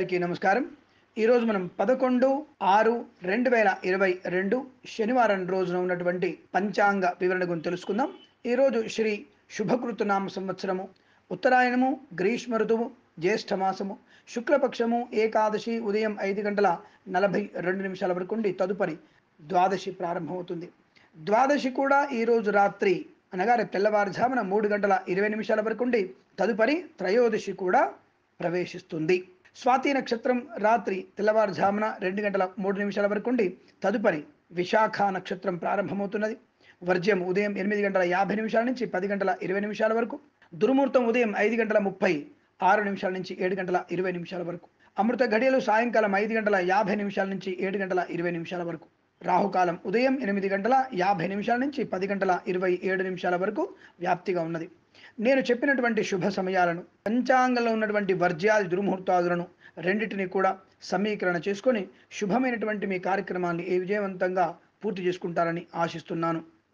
అందరికీ నమస్కారం ఈరోజు మనం పదకొండు ఆరు రెండు వేల ఇరవై రెండు శనివారం రోజున ఉన్నటువంటి పంచాంగ వివరణ గురించి తెలుసుకుందాం ఈరోజు శ్రీ శుభకృతనామ సంవత్సరము ఉత్తరాయణము గ్రీష్మ ఋతువు జ్యేష్ఠ మాసము శుక్లపక్షము ఏకాదశి ఉదయం ఐదు గంటల నలభై రెండు నిమిషాల వరకు ఉండి తదుపరి ద్వాదశి ప్రారంభమవుతుంది ద్వాదశి కూడా ఈరోజు రాత్రి అనగా రేపు తెల్లవారుజామున మూడు గంటల ఇరవై నిమిషాల వరకు ఉండి తదుపరి త్రయోదశి కూడా ప్రవేశిస్తుంది స్వాతి నక్షత్రం రాత్రి తెల్లవారుజామున రెండు గంటల మూడు నిమిషాల వరకు ఉండి తదుపరి విశాఖ నక్షత్రం ప్రారంభమవుతున్నది వర్జ్యం ఉదయం ఎనిమిది గంటల యాభై నిమిషాల నుంచి పది గంటల ఇరవై నిమిషాల వరకు దుర్ముహూర్తం ఉదయం ఐదు గంటల ముప్పై ఆరు నిమిషాల నుంచి ఏడు గంటల ఇరవై నిమిషాల వరకు అమృత గడియలు సాయంకాలం ఐదు గంటల యాభై నిమిషాల నుంచి ఏడు గంటల ఇరవై నిమిషాల వరకు రాహుకాలం ఉదయం ఎనిమిది గంటల యాభై నిమిషాల నుంచి పది గంటల ఇరవై ఏడు నిమిషాల వరకు వ్యాప్తిగా ఉన్నది నేను చెప్పినటువంటి శుభ సమయాలను పంచాంగంలో ఉన్నటువంటి వర్జ్యాది దుర్ముహూర్తాదులను రెండింటిని కూడా సమీకరణ చేసుకొని శుభమైనటువంటి మీ కార్యక్రమాన్ని ఏ విజయవంతంగా పూర్తి చేసుకుంటారని ఆశిస్తున్నాను